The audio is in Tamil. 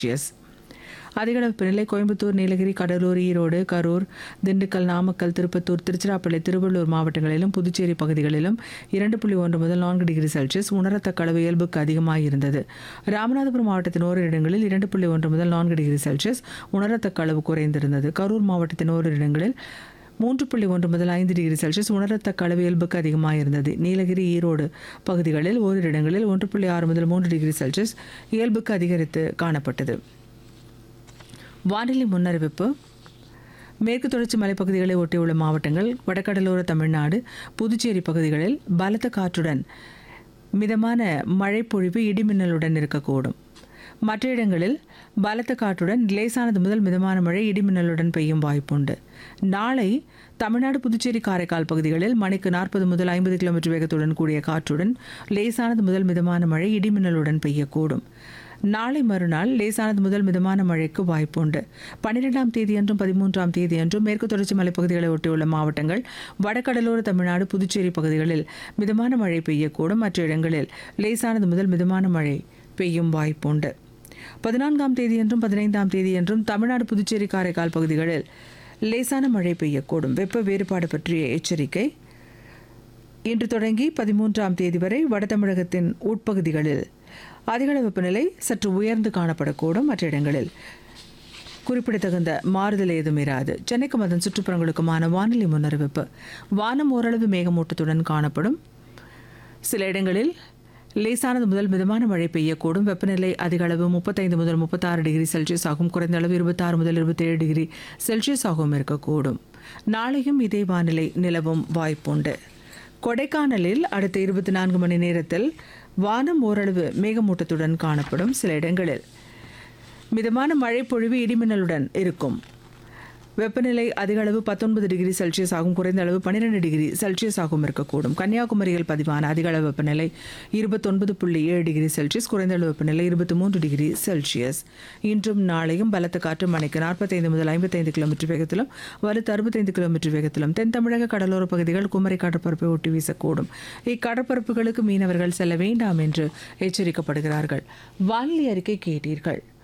எஸ் அதிகளவு வெப்பநிலை கோயம்புத்தூர் நீலகிரி கடலூர் ஈரோடு கரூர் திண்டுக்கல் நாமக்கல் திருப்பத்தூர் திருச்சிராப்பள்ளி திருவள்ளூர் மாவட்டங்களிலும் புதுச்சேரி பகுதிகளிலும் இரண்டு புள்ளி ஒன்று முதல் நான்கு டிகிரி செல்சியஸ் உணரத்தக்க அளவு இயல்புக்கு அதிகமாக இருந்தது ராமநாதபுரம் மாவட்டத்தின் ஓரிரு இடங்களில் இரண்டு புள்ளி ஒன்று முதல் நான்கு டிகிரி செல்சியஸ் உணரத்தக்க அளவு குறைந்திருந்தது கரூர் மாவட்டத்தின் ஓரிரு இடங்களில் மூன்று புள்ளி ஒன்று முதல் ஐந்து டிகிரி செல்சியஸ் உணரத்தக்க அளவு இயல்புக்கு அதிகமாக இருந்தது நீலகிரி ஈரோடு பகுதிகளில் ஓரிரு இடங்களில் ஒன்று புள்ளி ஆறு முதல் மூன்று டிகிரி செல்சியஸ் இயல்புக்கு அதிகரித்து காணப்பட்டது வானிலை முன்னறிவிப்பு மேற்கு தொடர்ச்சி மலைப்பகுதிகளை ஒட்டியுள்ள மாவட்டங்கள் வடகடலோர தமிழ்நாடு புதுச்சேரி பகுதிகளில் பலத்த காற்றுடன் மிதமான மழைப்பொழிவு இடிமின்னலுடன் இருக்கக்கூடும் மற்ற இடங்களில் பலத்த காற்றுடன் லேசானது முதல் மிதமான மழை இடிமின்னலுடன் பெய்யும் வாய்ப்புண்டு நாளை தமிழ்நாடு புதுச்சேரி காரைக்கால் பகுதிகளில் மணிக்கு நாற்பது முதல் ஐம்பது கிலோமீட்டர் வேகத்துடன் கூடிய காற்றுடன் லேசானது முதல் மிதமான மழை இடிமின்னலுடன் பெய்யக்கூடும் நாளை மறுநாள் லேசானது முதல் மிதமான மழைக்கு வாய்ப்புண்டு பன்னிரெண்டாம் தேதியன்றும் பதிமூன்றாம் தேதியன்றும் மேற்கு தொடர்ச்சி மலைப்பகுதிகளை ஒட்டியுள்ள மாவட்டங்கள் வடகடலோர தமிழ்நாடு புதுச்சேரி பகுதிகளில் மிதமான மழை பெய்யக்கூடும் மற்ற இடங்களில் லேசானது முதல் மிதமான மழை பெய்யும் வாய்ப்புண்டு பதினான்காம் தேதியன்றும் பதினைந்தாம் தேதியன்றும் தமிழ்நாடு புதுச்சேரி காரைக்கால் பகுதிகளில் லேசான மழை பெய்யக்கூடும் வெப்ப வேறுபாடு பற்றிய எச்சரிக்கை இன்று தொடங்கி பதிமூன்றாம் தேதி வரை வட தமிழகத்தின் உட்பகுதிகளில் அதிகள வெப்பநிலை சற்று உயர்ந்து காணப்படக்கூடும் மற்ற இடங்களில் குறிப்பிடத்தகுந்த மாறுதல் ஏதும் இராது சென்னைக்கும் அதன் சுற்றுப்புறங்களுக்குமான வானிலை முன்னறிவிப்பு வானம் ஓரளவு மேகமூட்டத்துடன் காணப்படும் சில இடங்களில் லேசானது முதல் மிதமான மழை பெய்யக்கூடும் வெப்பநிலை அதிக அளவு முப்பத்தைந்து முதல் முப்பத்தாறு டிகிரி செல்சியஸ் ஆகும் குறைந்த அளவு இருபத்தாறு முதல் இருபத்தேழு டிகிரி செல்சியஸ் ஆகவும் இருக்கக்கூடும் நாளையும் இதே வானிலை நிலவும் வாய்ப்புண்டு கொடைக்கானலில் அடுத்த இருபத்தி நான்கு மணி நேரத்தில் வானம் ஓரளவு மேகமூட்டத்துடன் காணப்படும் சில இடங்களில் மிதமான மழை பொழிவு இடிமின்னலுடன் இருக்கும் வெப்பநிலை அதிக அளவு பத்தொன்பது டிகிரி செல்சியஸ் ஆகும் குறைந்த அளவு பன்னிரெண்டு டிகிரி செல்சியஸ் ஆகவும் இருக்கக்கூடும் கன்னியாகுமரியில் பதிவான அதிக அளவு வெப்பநிலை இருபத்தொன்பது புள்ளி ஏழு டிகிரி செல்சியஸ் குறைந்த அளவு வெப்பநிலை இருபத்தி மூன்று டிகிரி செல்சியஸ் இன்றும் நாளையும் பலத்த காற்று மணிக்கு நாற்பத்தைந்து முதல் ஐம்பத்தைந்து கிலோமீட்டர் வேகத்திலும் வலுத்து அறுபத்தைந்து கிலோமீட்டர் வேகத்திலும் தென் தமிழக கடலோர பகுதிகள் குமரி கடற்பரப்பை ஒட்டி வீசக்கூடும் இக்கடற்பரப்புகளுக்கு மீனவர்கள் செல்ல வேண்டாம் என்று எச்சரிக்கப்படுகிறார்கள் வானிலை அறிக்கை கேட்டீர்கள்